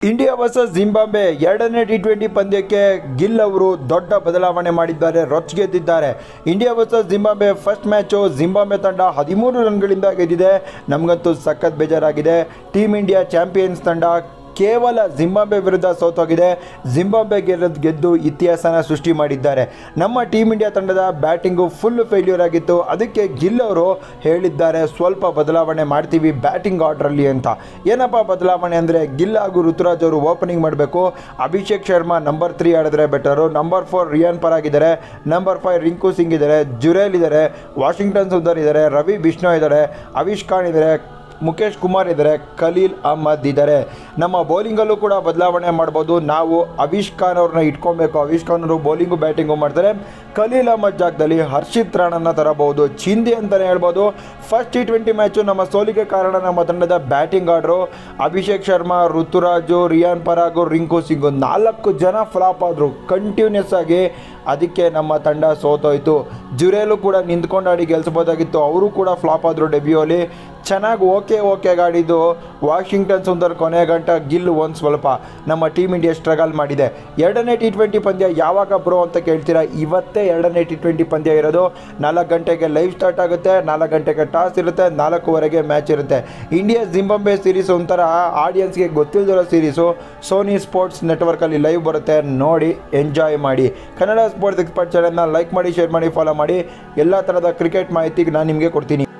India versus Zimbabwe ಎರಡನೇ T twenty ಪಂದ್ಯಕ್ಕೆ ಗಿಲ್ ಅವರು ದೊಡ್ಡ ಬದಲಾವಣೆ ಮಾಡಿದ್ದಾರೆ ರೊಚ್ಗೆದ್ದಿದ್ದಾರೆ India versus Zimbabwe first match Zimbabwe ತಂಡ ಹದಿಮೂರು ರನ್ಗಳಿಂದ ಗೆದ್ದಿದೆ ನಮಗಂತೂ ಸಖತ್ ಬೇಜಾರಾಗಿದೆ ಟೀಮ್ ಇಂಡಿಯಾ ಚಾಂಪಿಯನ್ಸ್ ತಂಡ ಕೇವಲ ಜಿಂಬಾಬ್ವೆ ವಿರುದ್ಧ ಸೋತೋಗಿದೆ ಜಿಂಬಾಬ್ವೆ ಗೆದ್ದು ಗೆದ್ದು ಇತಿಹಾಸನ ಸೃಷ್ಟಿ ಮಾಡಿದ್ದಾರೆ ನಮ್ಮ ಟೀಮ್ ಇಂಡಿಯಾ ತಂಡದ ಬ್ಯಾಟಿಂಗು ಫುಲ್ ಫೇಲ್ಯೂರ್ ಆಗಿತ್ತು ಅದಕ್ಕೆ ಗಿಲ್ ಅವರು ಹೇಳಿದ್ದಾರೆ ಸ್ವಲ್ಪ ಬದಲಾವಣೆ ಮಾಡ್ತೀವಿ ಬ್ಯಾಟಿಂಗ್ ಆರ್ಡ್ರಲ್ಲಿ ಅಂತ ಏನಪ್ಪ ಬದಲಾವಣೆ ಅಂದರೆ ಗಿಲ್ ಹಾಗೂ ಋತುರಾಜ್ ಅವರು ಓಪನಿಂಗ್ ಮಾಡಬೇಕು ಅಭಿಷೇಕ್ ಶರ್ಮಾ ನಂಬರ್ ತ್ರೀ ಆಡಿದ್ರೆ better number four Riyan Parag ಇದ್ದಾರೆ ನಂಬರ್ ಫೈವ್ ರಿಂಕು ಸಿಂಗ್ ಇದ್ದಾರೆ ಜುರೇಲ್ ಇದ್ದಾರೆ ವಾಷಿಂಗ್ಟನ್ ಸುಂದರ್ ಇದ್ದಾರೆ ರವಿ ಬಿಷ್ಣೋ ಇದ್ದಾರೆ ಅವಿಶ್ ಖಾನ್ ಇದ್ದಾರೆ ಮುಖೇಶ್ ಕುಮಾರ್ ಇದ್ದಾರೆ ಖಲೀಲ್ ಅಹ್ಮದ್ ಇದ್ದಾರೆ ನಮ್ಮ ಬೌಲಿಂಗಲ್ಲೂ ಕೂಡ ಬದಲಾವಣೆ ಮಾಡ್ಬೋದು ನಾವು ಅವಿಶ್ ಖಾನ್ ಅವ್ರನ್ನ ಇಟ್ಕೊಬೇಕು ಅವಿಶ್ ಖಾನ್ ಅವರು ಬೌಲಿಂಗು ಬ್ಯಾಟಿಂಗು ಮಾಡ್ತಾರೆ ಖಲೀಲ್ ಅಹ್ಮದ್ ಜಾಗದಲ್ಲಿ ಹರ್ಷಿತ್ ರಾಣನ್ನ ತರಬಹುದು ಚಿಂದಿ ಅಂತಲೇ ಹೇಳ್ಬೋದು ಫಸ್ಟ್ ಟಿ ಟ್ವೆಂಟಿ ಮ್ಯಾಚು ನಮ್ಮ ಸೋಲಿಗೆ ಕಾರಣ ನಮ್ಮ ತಂಡದ ಬ್ಯಾಟಿಂಗ್ ಆರ್ಡ್ರು ಅಭಿಷೇಕ್ ಶರ್ಮಾ ಋತುರಾಜು ರಿಯಾನ್ ಪರಾಗು ರಿಂಕು ಸಿಂಗು ನಾಲ್ಕು ಜನ ಫ್ಲಾಪ್ ಆದರು ಕಂಟಿನ್ಯೂಸ್ ಆಗಿ ಅದಕ್ಕೆ ನಮ್ಮ ತಂಡ ಸೋತೋಯ್ತು ಜುರೇಲು ಕೂಡ ನಿಂತ್ಕೊಂಡು ಆಡಿ ಗೆಲ್ಸ್ಬೋದಾಗಿತ್ತು ಅವರು ಕೂಡ ಫ್ಲಾಪ್ ಆದರು ಡೆಬ್ಯೂಲಿ ಚೆನ್ನಾಗಿ ಓಕೆ ಓಕೆ ಗಾಡಿದ್ದು ವಾಷಿಂಗ್ಟನ್ ಸುಂದರ್ ಕೊನೆ ಗಂಟ ಗಿಲ್ ಒಂದು ಸ್ವಲ್ಪ ನಮ್ಮ ಟೀಮ್ ಇಂಡಿಯಾ ಸ್ಟ್ರಗಲ್ ಮಾಡಿದೆ ಎರಡನೇ ಟಿ ಟ್ವೆಂಟಿ ಪಂದ್ಯ ಯಾವಾಗ ಬ್ರೋ ಅಂತ ಕೇಳ್ತೀರಾ ಇವತ್ತೇ ಎರಡನೇ ಟಿ ಟ್ವೆಂಟಿ ಪಂದ್ಯ ಇರೋದು ನಾಲ್ಕು ಗಂಟೆಗೆ ಲೈವ್ ಸ್ಟಾರ್ಟ್ ಆಗುತ್ತೆ ನಾಲ್ಕು ಗಂಟೆಗೆ ಟಾಸ್ ಇರುತ್ತೆ ನಾಲ್ಕೂವರೆಗೆ ಮ್ಯಾಚ್ ಇರುತ್ತೆ ಇಂಡಿಯಾ ಜಿಂಬಾಬ್ವೆ ಸೀರೀಸ್ ಒಂಥರ ಆಡಿಯನ್ಸ್ಗೆ ಗೊತ್ತಿಲ್ಲದಿರೋ ಸೀರೀಸು ಸೋನಿ ಸ್ಪೋರ್ಟ್ಸ್ ನೆಟ್ವರ್ಕಲ್ಲಿ ಲೈವ್ ಬರುತ್ತೆ ನೋಡಿ ಎಂಜಾಯ್ ಮಾಡಿ ಕನ್ನಡ ಸ್ಪೋರ್ಟ್ಸ್ ಎಕ್ಸ್ಪರ್ಟ್ ಚಾನೆಲ್ನ ಲೈಕ್ ಮಾಡಿ ಶೇರ್ ಮಾಡಿ ಫಾಲೋ ಮಾಡಿ ಎಲ್ಲ ಥರದ ಕ್ರಿಕೆಟ್ ಮಾಹಿತಿಗೆ ನಾನು ನಿಮಗೆ ಕೊಡ್ತೀನಿ